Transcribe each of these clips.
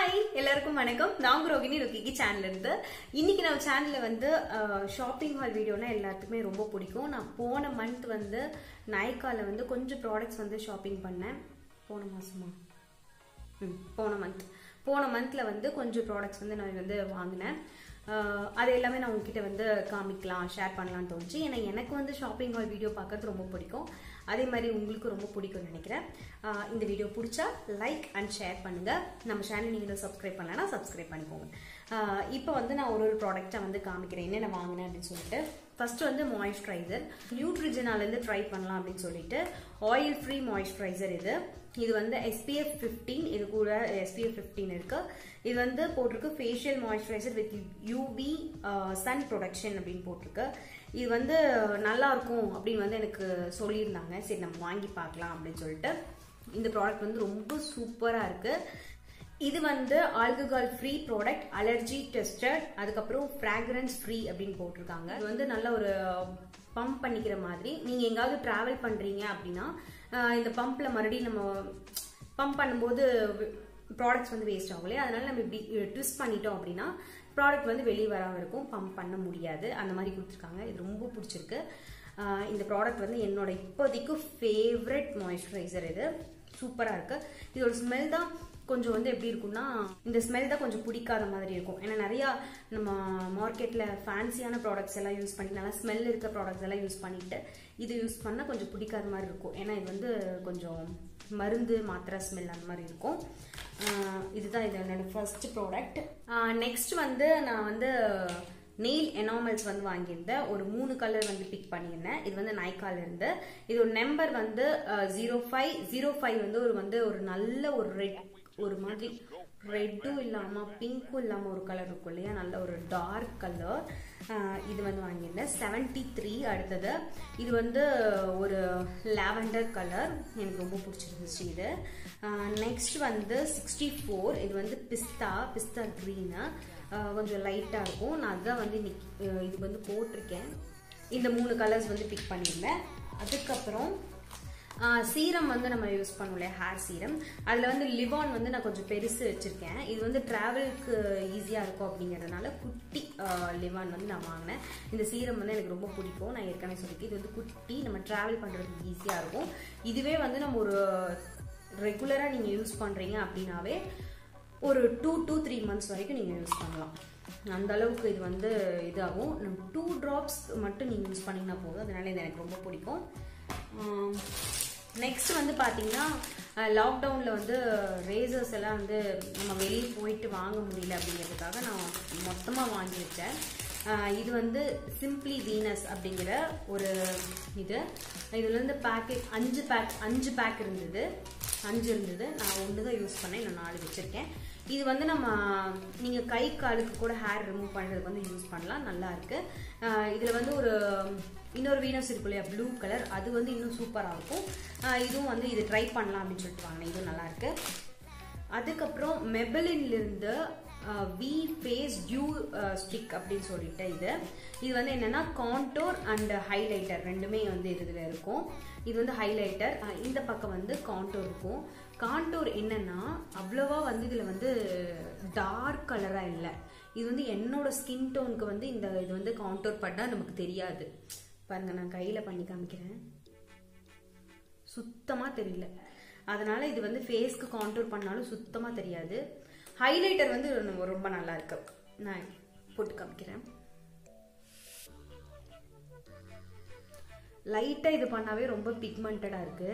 hi எல்லாருக்கும் வணக்கம் நான் ரோகிணி ருக்கிக்கு சேனல் இருந்து இன்னைக்கு நம்ம சேனல்ல வந்து ஷாப்பிங் ஹால் வீடியோனா எல்லாத்துக்குமே ரொம்ப பிடிக்கும் நான் போன மந்த் வந்து நைக்கால வந்து கொஞ்சம் ப்ராடக்ட்ஸ் வந்து ஷாப்பிங் பண்ணேன் போன மாசமா ம், போன மந்த் போன மந்த்ல வந்து கொஞ்சம் ப்ராடக்ட்ஸ் வந்து நான் வந்து வாங்கினேன் அஹ், அது எல்லாமே நான் உங்ககிட்ட வந்து காமிக்கலாம் ஷேர் பண்ணலாம்னு தோணுச்சு ஏன்னா எனக்கு வந்து ஷாப்பிங் ஹால் வீடியோ பார்க்கறது ரொம்ப பிடிக்கும் அதே மாதிரி உங்களுக்கு ரொம்ப பிடிக்கும்னு நினைக்கிறேன் அஹ், இந்த வீடியோ பிடிச்சா லைக் அண்ட் ஷேர் பண்ணுங்க நம்ம சேனல் நீங்களும் சப்ஸ்கிரைப் பண்ணலன்னா சப்ஸ்கிரைப் பண்ணிக்கோங்க அஹ், இப்போ வந்து நான் ஒரு ஒரு ப்ராடக்ட்டை வந்து காமிக்கிறேன் என்னென்ன வாங்கினேன் அப்படின்னு சொல்லிட்டு ஃபர்ஸ்ட் வந்து மாய்ஸ்சரைசர் நியூட்ரிஜனால இருந்து ட்ரை பண்ணலாம் அப்படின்னு சொல்லிட்டு ஆயில் ஃப்ரீ மாய்ஸ்சரைசர் இது இது வந்து SPF 15 இது கூட SPF 15 இருக்கு இது வந்து போட்டிருக்கு facial moisturiser with UV sun protection அப்படின்னு போட்டிருக்கு இது வந்து நல்லா இருக்கும் அப்படின்னு வந்து எனக்கு சொல்லியிருந்தாங்க சரி நம்ம வாங்கி பார்க்கலாம் அப்படின்னு சொல்லிட்டு இந்த ப்ராடக்ட் வந்து ரொம்ப சூப்பரா இருக்கு இது வந்து alcohol free product allergy tested அதுக்கப்புறம் ஃப்ராக்ரன்ஸ் ஃப்ரீ அப்படின்னு போட்டிருக்காங்க இது வந்து நல்ல ஒரு பம்ப் பண்ணிக்கிற மாதிரி நீங்க எங்காவது டிராவல் பண்றீங்க அப்படின்னா ஆஹ் இந்த பம்ப்ல மறுபடியும் நம்ம பம்ப் பண்ணும்போது ப்ராடக்ட்ஸ் வந்து வேஸ்ட் ஆகும் இல்லையா அதனால நம்ம இப்படி ட்விஸ்ட் பண்ணிட்டோம் அப்படின்னா ப்ராடக்ட் வந்து வெளியே வராம இருக்கும் பம்ப் பண்ண முடியாது அந்த மாதிரி கொடுத்துருக்காங்க இது ரொம்ப பிடிச்சிருக்கு ஆஹ் இந்த ப்ராடக்ட் வந்து என்னோட இப்போதைக்கு ஃபேவரட் மாய்ஸ்சரைசர் இது சூப்பரா இருக்கு இதோட ஸ்மெல் தான் கொஞ்சம் வந்து எப்படி இருக்கும்னா இந்த ஸ்மெல் தான் கொஞ்சம் பிடிக்காத மாதிரி இருக்கும் ஏன்னா நிறைய நம்ம மார்க்கெட்ல ஃபேன்சியான ப்ராடக்ட்ஸ் எல்லாம் யூஸ் பண்ணி நல்லா ஸ்மெல் இருக்க ப்ராடக்ட்ஸ் எல்லாம் யூஸ் பண்ணிட்டு இது யூஸ் பண்ணா கொஞ்சம் பிடிக்காத மாதிரி இருக்கும் ஏன்னா இது வந்து கொஞ்சம் மருந்து மாத்திரை ஸ்மெல் அந்த மாதிரி இருக்கும் ஆஹ் இதுதான் இது என்னோட ஃபர்ஸ்ட் ப்ராடக்ட் நெக்ஸ்ட் வந்து நான் வந்து நெயில் எனாமல்ஸ் வந்து வாங்கியிருந்தேன் ஒரு மூணு கலர் வந்து பிக் பண்ணியிருந்தேன் இது வந்து நைக்கால இருந்து இது ஒரு நம்பர் வந்து ஜீரோ ஃபைவ் ஜீரோ ஃபைவ் வந்து ஒரு வந்து ஒரு நல்ல ஒரு ரெட் ஒரு மாதிரி ரெட்டும் இல்லாம பிங்க்கும் இல்லாம ஒரு கலர் இருக்கும் இல்லையா நல்ல ஒரு டார்க் கலர் இது வந்து வாங்கியிருந்தேன் செவன்டி த்ரீ அடுத்தது இது வந்து ஒரு லாவெண்டர் கலர் எனக்கு ரொம்ப பிடிச்சிருந்துச்சு இது நெக்ஸ்ட் வந்து சிக்ஸ்டி ஃபோர் இது வந்து பிஸ்தா பிஸ்தா க்ரீனு கொஞ்சம் லைட்டாக இருக்கும் நான் அதான் வந்து இன்னைக்கு அஹ் இது வந்து போட்டிருக்கேன் இந்த மூணு கலர்ஸ் வந்து பிக் பண்ணியிருந்தேன் அதுக்கப்புறம் சீரம் வந்து நம்ம யூஸ் பண்ணுவோம்ல ஹேர் சீரம் அதில் வந்து லிவான் வந்து நான் கொஞ்சம் பெருசு வச்சுருக்கேன் இது வந்து ட்ராவலுக்கு ஈஸியாக இருக்கும் அப்படிங்கிறதுனால குட்டி லிவான் வந்து நான் வாங்கினேன் இந்த சீரம் வந்து எனக்கு ரொம்ப பிடிக்கும் நான் ஏற்கனவே சொல்லியிருக்கேன் இது வந்து குட்டி நம்ம ட்ராவல் பண்ணுறதுக்கு ஈஸியாக இருக்கும் இதுவே வந்து நம்ம ஒரு ரெகுலராக நீங்கள் யூஸ் பண்ணுறீங்க அப்படின்னாவே ஒரு டூ டூ த்ரீ மந்த்ஸ் வரைக்கும் நீங்கள் யூஸ் பண்ணலாம் அந்த அளவுக்கு இது வந்து இதாகும் டூ ட்ராப்ஸ் மட்டும் நீங்கள் யூஸ் பண்ணிங்கன்னா போதும் அதனால இது எனக்கு ரொம்ப பிடிக்கும் நெக்ஸ்ட் வந்து பார்த்தீங்கன்னா லாக்டவுனில் வந்து ரேசர்ஸ் எல்லாம் வந்து நம்ம வெளியே போயிட்டு வாங்க முடியல அப்படிங்கிறதுக்காக நான் மொத்தமாக வாங்கி வச்சேன் ஆஹ் இது வந்து சிம்பிளி வீனஸ் அப்படிங்கிற ஒரு இது இதுல இருந்து பேக்கெட் அஞ்சு பேக் அஞ்சு பேக் இருந்தது அஞ்சு இருந்தது நான் ஒன்று தான் யூஸ் பண்ணேன் இன்னும் நாலு வச்சுருக்கேன் இது வந்து நம்ம நீங்கள் கை காலுக்கு கூட ஹேர் ரிமூவ் பண்ணுறதுக்கு வந்து யூஸ் பண்ணலாம் நல்லா இருக்கு ஆஹ் இதுல வந்து ஒரு இன்னொரு வீனஸ் இருக்கு இல்லையா ப்ளூ கலர் அது வந்து இன்னும் சூப்பராக இருக்கும் ஆஹ் இதுவும் வந்து இது ட்ரை பண்ணலாம் அப்படின்னு சொல்லிட்டு வாங்கினேன் இதுவும் நல்லா இருக்கு அதுக்கப்புறம் மெபலின்ல இருந்து வி ஃபேஸ் டியூ ஸ்டிக் அப்படின்னு சொல்லிட்டு இது இது வந்து என்னன்னா கான்டோர் அண்ட் ஹைலைட்டர் ரெண்டுமே வந்து இதுல இருக்கும் இது வந்து ஹைலைட்டர் இந்த பக்கம் வந்து கான்டோர் இருக்கும் கான்டோர் என்னன்னா அவ்வளவா வந்து இதுல வந்து டார்க் கலரா இல்லை இது வந்து என்னோட ஸ்கின் டோனுக்கு வந்து இந்த இது வந்து கான்டோர் பண்ணா நமக்கு தெரியாது பாருங்க நான் கையில பண்ணி காமிக்கிறேன் சுத்தமா தெரியல அதனால இது வந்து ஃபேஸ்க்கு கான்டூர் பண்ணாலும் சுத்தமா தெரியாது ஹைலைட்டர் வந்து ரொம்ப- ரொம்ப நல்லா இருக்கு நான் போட்டு காமிக்கிறேன் லைட்டா இது பண்ணாவே ரொம்ப பிக்மெண்டடா இருக்கு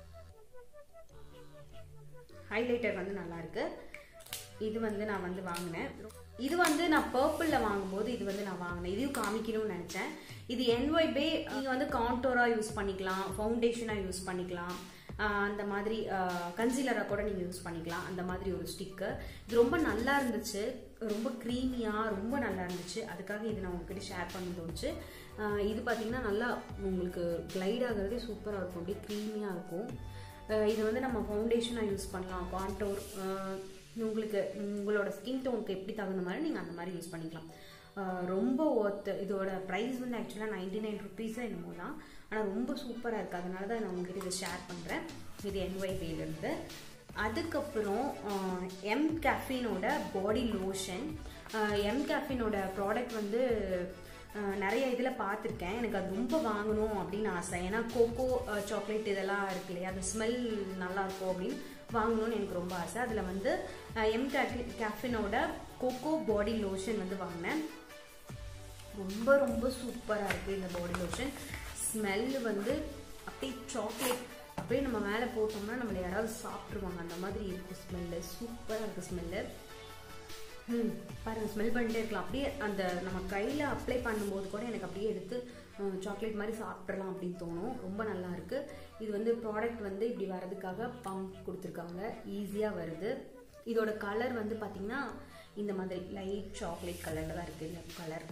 ஹைலைட்டர் வந்து நல்லா இருக்கு இது வந்து நான் வந்து வாங்கினேன் இது வந்து நான் பர்பிள்ல வாங்கும்போது இது வந்து நான் வாங்கினேன் இதையும் காமிக்கணும்னு நினைச்சேன் இது என்ஒய் பே நீங்க வந்து கான்டோரா யூஸ் பண்ணிக்கலாம் ஃபவுண்டேஷனா யூஸ் பண்ணிக்கலாம் ஆஹ் அந்த மாதிரி கன்சீலரா கூட நீங்க யூஸ் பண்ணிக்கலாம் அந்த மாதிரி ஒரு ஸ்டிக்கு இது ரொம்ப நல்லா இருந்துச்சு ரொம்ப க்ரீமியா ரொம்ப நல்லா இருந்துச்சு அதுக்காக இது நான் உங்ககிட்ட ஷேர் பண்ண தோணுச்சு ஆஹ் இது பாத்தீங்கன்னா நல்லா உங்களுக்கு கிளைட் ஆகுறதே சூப்பரா இருக்கும் அப்படியே க்ரீமியா இருக்கும் அஹ் இது வந்து நம்ம ஃபவுண்டேஷனாக யூஸ் பண்ணலாம் கான்டோர் உங்களுக்கு உங்களோட ஸ்கின் டோனுக்கு எப்படி தகுந்த மாதிரி நீங்கள் அந்த மாதிரி யூஸ் பண்ணிக்கலாம் அஹ் ரொம்ப ஒர்த்து இதோட ப்ரைஸ் வந்து ஆக்சுவலாக நைன்டி நைன் ருபீஸாக என்னமோ தான் ஆனால் ரொம்ப சூப்பராக இருக்குது அதனால தான் நான் உங்ககிட்ட இதை ஷேர் பண்ணுறேன் இது என்ஒய் இருந்து அதுக்கப்புறம் எம் கேஃபினோட பாடி லோஷன் எம் கேஃபினோட ப்ராடக்ட் வந்து அஹ், நிறைய இதில் பார்த்துருக்கேன் எனக்கு அது ரொம்ப வாங்கணும் அப்படின்னு ஆசை ஏன்னா கோகோ சாக்லேட் இதெல்லாம் இருக்கு இல்லையா அந்த ஸ்மெல் நல்லா இருக்கும் அப்படின்னு வாங்கணும்னு எனக்கு ரொம்ப ஆசை அதில் வந்து எம் கேஃபி கேஃபினோட கோகோ பாடி லோஷன் வந்து வாங்கினேன் ரொம்ப ரொம்ப சூப்பராக இருக்குது இந்த பாடி லோஷன் ஸ்மெல் வந்து அப்படியே சாக்லேட் அப்படியே நம்ம மேலே போட்டோம்னா நம்மளை யாராவது சாப்பிட்ருவாங்க அந்த மாதிரி இருக்குது ஸ்மெல்லு சூப்பராக இருக்குது ஸ்மெல்லு ம் பாருங்க ஸ்மெல் பண்ணிட்டே இருக்கலாம் அப்படியே அந்த நம்ம கையில் அப்ளை பண்ணும்போது கூட எனக்கு அப்படியே எடுத்து சாக்லேட் மாதிரி சாப்பிட்றலாம் அப்படின்னு தோணும் ரொம்ப நல்லா இருக்கு இது வந்து ப்ராடக்ட் வந்து இப்படி வரதுக்காக பம்ப் கொடுத்துருக்காங்க ஈஸியாக வருது இதோட கலர் வந்து பார்த்தீங்கன்னா இந்த மாதிரி லைட் சாக்லேட் கலரில் தான் இருக்குது இந்த கலர்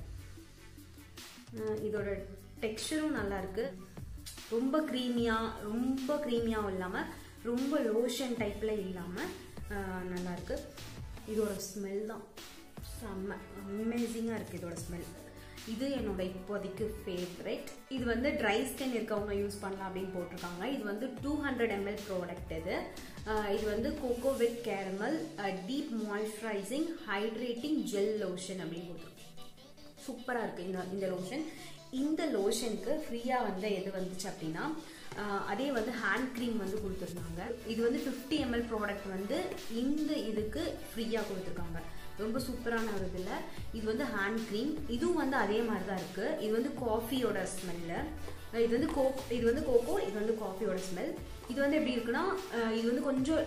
இதோட டெக்ஸ்சரும் நல்லா இருக்கு ரொம்ப க்ரீமியாக ரொம்ப க்ரீமியாகவும் இல்லாமல் ரொம்ப லோஷன் டைப்பில் இல்லாமல் நல்லா இருக்கு இதோட ஸ்மெல் தான் செம்ம அமேசிங்காக இருக்குது இதோட ஸ்மெல் இது என்னோட இப்போதைக்கு ஃபேவரட் இது வந்து ட்ரை ஸ்கின் இருக்கவங்க யூஸ் பண்ணலாம் அப்படின்னு போட்டிருக்காங்க இது வந்து டூ ஹண்ட்ரட் எம்எல் ப்ராடக்ட் இது அஹ் இது வந்து cocoa with caramel deep moisturising hydrating gel lotion அப்படின்னு போட்டிருக்காங்க சூப்பராக இருக்குது இந்த இந்த லோஷன் இந்த லோஷனுக்கு ஃப்ரீயாக வந்து எது வந்துச்சு அப்படின்னா ஆஹ் அதே வந்து ஹேண்ட் க்ரீம் வந்து கொடுத்துருந்தாங்க இது வந்து ஃபிஃப்டி எம்எல் ப்ராடக்ட் வந்து இந்த இதுக்கு ஃப்ரீயாக கொடுத்துருக்காங்க ரொம்ப சூப்பரான ஒரு இதில் இது வந்து ஹேண்ட் க்ரீம் இதுவும் வந்து அதே மாதிரி தான் இருக்குது இது வந்து காஃபியோட ஸ்மெல்லு இது வந்து கோ இது வந்து கோகோ இது வந்து காஃபியோட ஸ்மெல் இது வந்து எப்படி இருக்குன்னா ஆஹ் இது வந்து கொஞ்சம்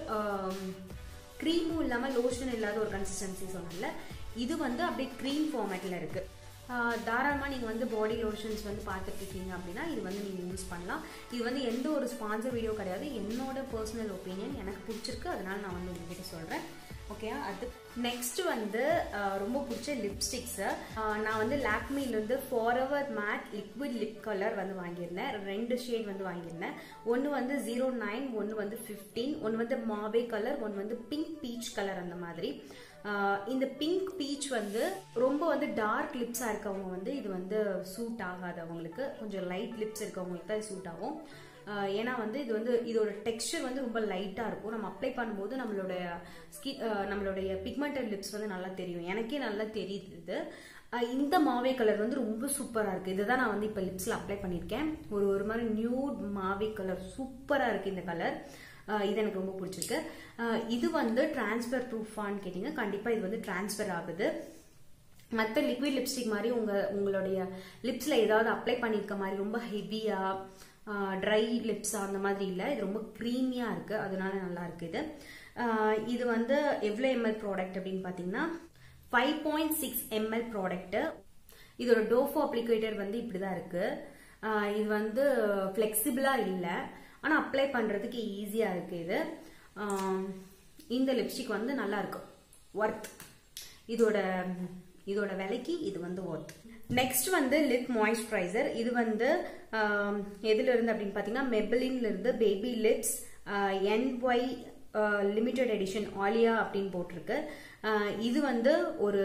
க்ரீமும் இல்லாமல் லோஷன் இல்லாத ஒரு கன்சிஸ்டன்சி சொன்னல இது வந்து அப்படியே க்ரீம் ஃபார்மேட்டில் இருக்குது தாராளமாக நீங்கள் வந்து பாடி லோஷன்ஸ் வந்து பார்த்துட்டு இருக்கீங்க அப்படின்னா இது வந்து நீங்கள் யூஸ் பண்ணலாம் இது வந்து எந்த ஒரு ஸ்பான்சர் வீடியோ கிடையாது என்னோட பர்சனல் ஒப்பீனியன் எனக்கு பிடிச்சிருக்கு அதனால நான் வந்து உங்ககிட்ட சொல்கிறேன் ஓகே அது நெக்ஸ்ட் வந்து ஆஹ் ரொம்ப பிடிச்ச லிப்ஸ்டிக்ஸு நான் வந்து லாக்மிலேருந்து forever matte liquid lip colour வந்து வாங்கியிருந்தேன் ரெண்டு ஷேட் வந்து வாங்கியிருந்தேன் ஒன்று வந்து ஜீரோ நைன் ஒன்று வந்து ஃபிஃப்டீன் ஒன்று வந்து மாவே கலர் ஒன்று வந்து பிங்க் பீச் கலர் அந்த மாதிரி ஆஹ் இந்த பிங்க் பீச் வந்து ரொம்ப வந்து டார்க் லிப்ஸாக இருக்கவங்க வந்து இது வந்து சூட் ஆகாது அவங்களுக்கு கொஞ்சம் லைட் லிப்ஸ் இருக்கவங்களுக்கு தான் இது சூட் ஆகும் ஆஹ் ஏன்னா வந்து இது வந்து இதோட டெக்ஸ்சர் வந்து ரொம்ப லைட்டாக இருக்கும் நம்ம அப்ளை பண்ணும்போது நம்மளோட ஸ்கின் நம்மளுடைய பிக்மெண்டட் லிப்ஸ் வந்து நல்லா தெரியும் எனக்கே நல்லா தெரியுது இது ஆஹ் இந்த மாவே கலர் வந்து ரொம்ப சூப்பராக இருக்குது இதுதான் நான் வந்து இப்போ லிப்ஸில் அப்ளை பண்ணியிருக்கேன் ஒரு ஒரு மாதிரி நியூட் மாவே கலர் சூப்பராக இருக்குது இந்த கலர் ஆஹ் இது எனக்கு ரொம்ப பிடிச்சிருக்கு ஆஹ் இது வந்து டிரான்ஸ்ஃபர் ப்ரூஃபான்னு கேட்டிங்க கண்டிப்பாக இது வந்து டிரான்ஸ்ஃபர் ஆகுது மற்ற லிக்விட் லிப்ஸ்டிக் மாதிரி உங்க உங்களுடைய லிப்ஸ்ல ஏதாவது அப்ளை பண்ணியிருக்க மாதிரி ரொம்ப ஹெவியா ட்ரை லிப்ஸா அந்த மாதிரி இல்லை இது ரொம்ப க்ரீமியா இருக்கு அதனால நல்லா இருக்கு இது ஆஹ் இது வந்து எவ்வளோ எம்எல் ப்ராடக்ட் அப்படின்னு பார்த்தீங்கன்னா five point six ML product இதோட டோஃபோ அப்ளிகேட்டர் வந்து இப்படிதான் இருக்கு ஆஹ் இது வந்து ஃப்ளெக்சிபிளா இல்லை ஆனால் அப்ளை பண்றதுக்கு ஈஸியா இருக்கு இது ஆஹ் இந்த லிப்ஸ்டிக் வந்து நல்லா இருக்கும் ஒர்த் இதோட இதோட விலைக்கு இது வந்து ஒர்த் நெக்ஸ்ட் வந்து லிப் மாய்ஸ்சரைசர் இது வந்து ஆம், எதுல இருந்து அப்படின்னு பார்த்தீங்கன்னா மெபலின்ல இருந்து baby lips NY limited edition Alia அப்படின்னு போட்டிருக்கு ஆஹ் இது வந்து ஒரு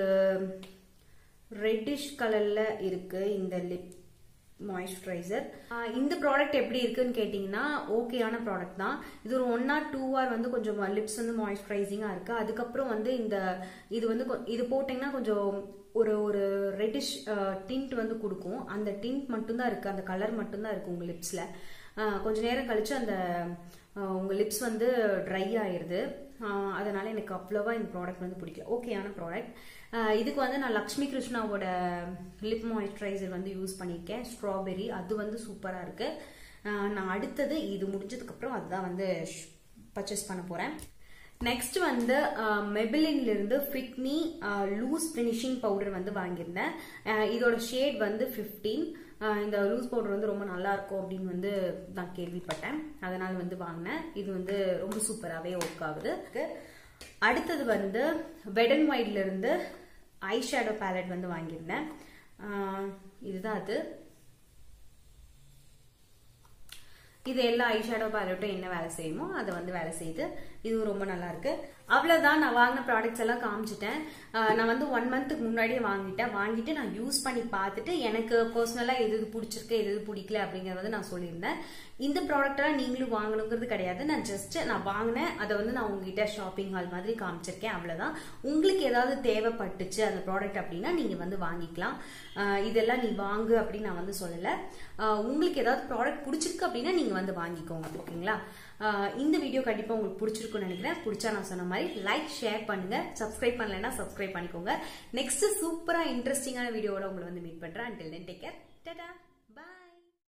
ரெட்டிஷ் கலர்ல இருக்கு இந்த லிப் மாய்ஸ்சரைசர் இந்த ப்ராடக்ட் எப்படி இருக்குன்னு கேட்டிங்கன்னா ஓகேயான ப்ராடக்ட் தான் இது ஒரு ஒன் ஆர் டூ ஆர் வந்து கொஞ்சம் லிப்ஸ் வந்து மாய்ஸ்சரைசிங்காக இருக்கு அதுக்கப்புறம் வந்து இந்த இது வந்து கொ- இது போட்டிங்கன்னா கொஞ்சம் ஒரு ஒரு ரெட்டிஷ் டிண்ட் வந்து கொடுக்கும் அந்த டிண்ட் மட்டும்தான் இருக்கு அந்த கலர் மட்டும்தான் இருக்கு உங்க லிப்ஸ்ல கொஞ்ச நேரம் கழிச்சு அந்த ஆஹ் உங்க லிப்ஸ் வந்து ட்ரை ஆயிருது ஆஹ் அதனால எனக்கு அவ்வளோவா இந்த ப்ராடக்ட் வந்து பிடிக்கல ஓகேயான ப்ராடக்ட் இதுக்கு வந்து நான் லக்ஷ்மி கிருஷ்ணாவோட லிப் மாய்ஸ்சரைசர் வந்து யூஸ் பண்ணியிருக்கேன் ஸ்ட்ராபெரி அது வந்து சூப்பராக இருக்கு ஆஹ் நான் அடுத்தது இது முடிஞ்சதுக்கு அப்புறம் அதுதான் வந்து பர்ச்சேஸ் பண்ண போறேன் நெக்ஸ்ட் வந்து மெபிலின்ல இருந்து fit me loose finishing powder வந்து வாங்கியிருந்தேன் ஆஹ் இதோட ஷேட் வந்து 15 இந்த லூஸ் பவுடர் வந்து ரொம்ப நல்லா இருக்கும் அப்படின்னு வந்து நான் கேள்விப்பட்டேன் அதனால வந்து வாங்கினேன் இது வந்து ரொம்ப சூப்பராகவே ஒர்க் ஆகுது அடுத்தது வந்து வெட் அண்ட் ஒயிட்ல இருந்து ஐ ஷேடோ பேலட் வந்து வாங்கியிருந்தேன் ஆஹ் இதுதான் அது இது எல்லா ஐஷேடோ பேலட்டும் என்ன வேலை செய்யுமோ அதை வந்து வேலை செய்யுது இதுவும் ரொம்ப நல்லா இருக்கு அவ்வளவுதான் நான் வாங்கின ப்ராடக்ட்ஸ் எல்லாம் காமிச்சிட்டேன் ஆஹ் நான் வந்து ஒன் மந்த்துக்கு முன்னாடியே வாங்கிட்டேன் வாங்கிட்டு நான் யூஸ் பண்ணி பார்த்துட்டு எனக்கு பர்சனலா எது எது பிடிச்சிருக்கு எது எது பிடிக்கல அப்படிங்கறத வந்து நான் சொல்லியிருந்தேன் இந்த ப்ராடக்ட்லாம் நீங்களும் வாங்கணுங்கிறது கிடையாது நான் ஜஸ்ட் நான் வாங்கினேன் அதை வந்து நான் உங்ககிட்ட ஷாப்பிங் ஹால் மாதிரி காமிச்சிருக்கேன் அவ்வளவுதான் உங்களுக்கு ஏதாவது தேவைப்பட்டுச்சு அந்த ப்ராடக்ட் அப்படின்னா நீங்க வந்து வாங்கிக்கலாம் ஆஹ் இதெல்லாம் நீ வாங்கு அப்படின்னு நான் வந்து சொல்லல ஆஹ் உங்களுக்கு ஏதாவது ப்ராடக்ட் பிடிச்சிருக்கு அப்படின்னா நீங்க வந்து வாங்கிக்கோங்க ஓகேங்களா ஆஹ் இந்த வீடியோ கண்டிப்பா உங்களுக்கு பிடிச்சிருக்கும்னு நினைக்கிறேன் பிடிச்சா நான் சொன்ன மாதிரி லைக் ஷேர் பண்ணுங்க சப்ஸ்கிரைப் பண்ணலைன்னா சப்ஸ்கிரைப் பண்ணிக்கோங்க நெக்ஸ்ட் சூப்பரா இன்ட்ரெஸ்டிங்கான வீடியோட உங்களை வந்து மீட் பண்றேன் until then take care Tata